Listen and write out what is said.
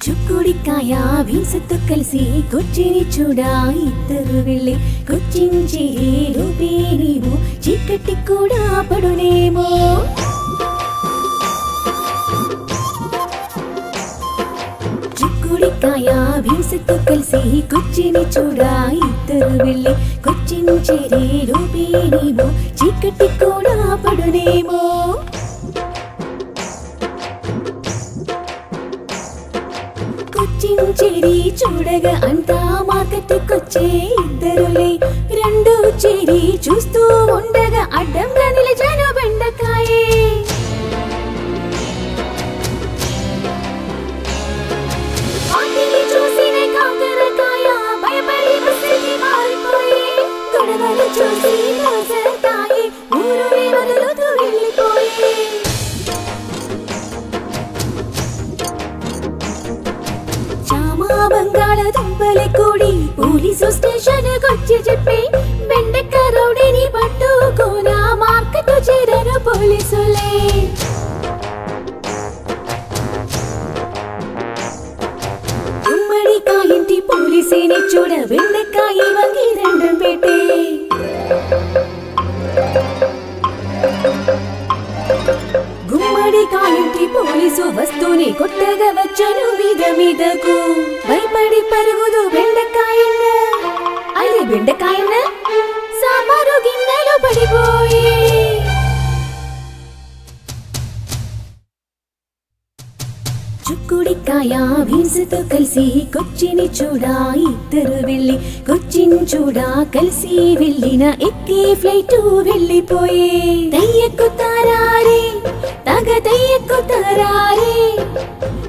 చుక్కుడికాయ వీసతో కలిసి కొచ్చిని చూడా ఇద్దరు వెళ్ళి కొచ్చించి రూపే నీవు చీకటి కూడా పడునేమో చిక్కుడికాయ వీసతో కలిసి కొచ్చిని చూడా ఇద్దరు వెళ్ళి కొచ్చించేరే రూపే నీవు చీకటి కూడా పడునేమో కొచ్చించేరి చూడగా అంతా మార్కెట్కొచ్చే ఇద్దరులే రెండు చేరి చూస్తూ ఉండగా అడ్డంగా నిలిచాను బెండకాయే వాటిని చూసిన కాకరకాయ భయపడి ముసలికి మారిపోయి గొడవలు చూసి నాజరకాయి ఊరుని వదులుతూ వెళ్ళిపోయి చామా బంగాళ దుంపలి కూడి పోలీసు స్టేషన్ కొచ్చి చెప్పి బెండక్క రౌడీని పట్టుకోనా మార్కెట్ చేరను పోలీసులే గుమ్మడికాయింటి పోలీసేని చూడ బెండకాయ వంగి దండం పెట్టే గుమ్మడికాయింటి పోలీసు వస్తూనే కొట్టగా వచ్చాను మీద మీదకు భయపడి పరుగుదు బెండకాయన్న అదే బెండకాయన్న సాంబారు గిన్నెలు పడిపోయి చుక్కుడికాయ భీంసతో కలిసి కొచ్చిని చూడా ఇద్దరు వెళ్ళి కొచ్చిని చూడా కలిసి వెళ్ళిన ఎక్కి ఫ్లైట్ వెళ్ళిపోయే దయ్యక్కుతారారే తగ దయ్యక్కుతారారే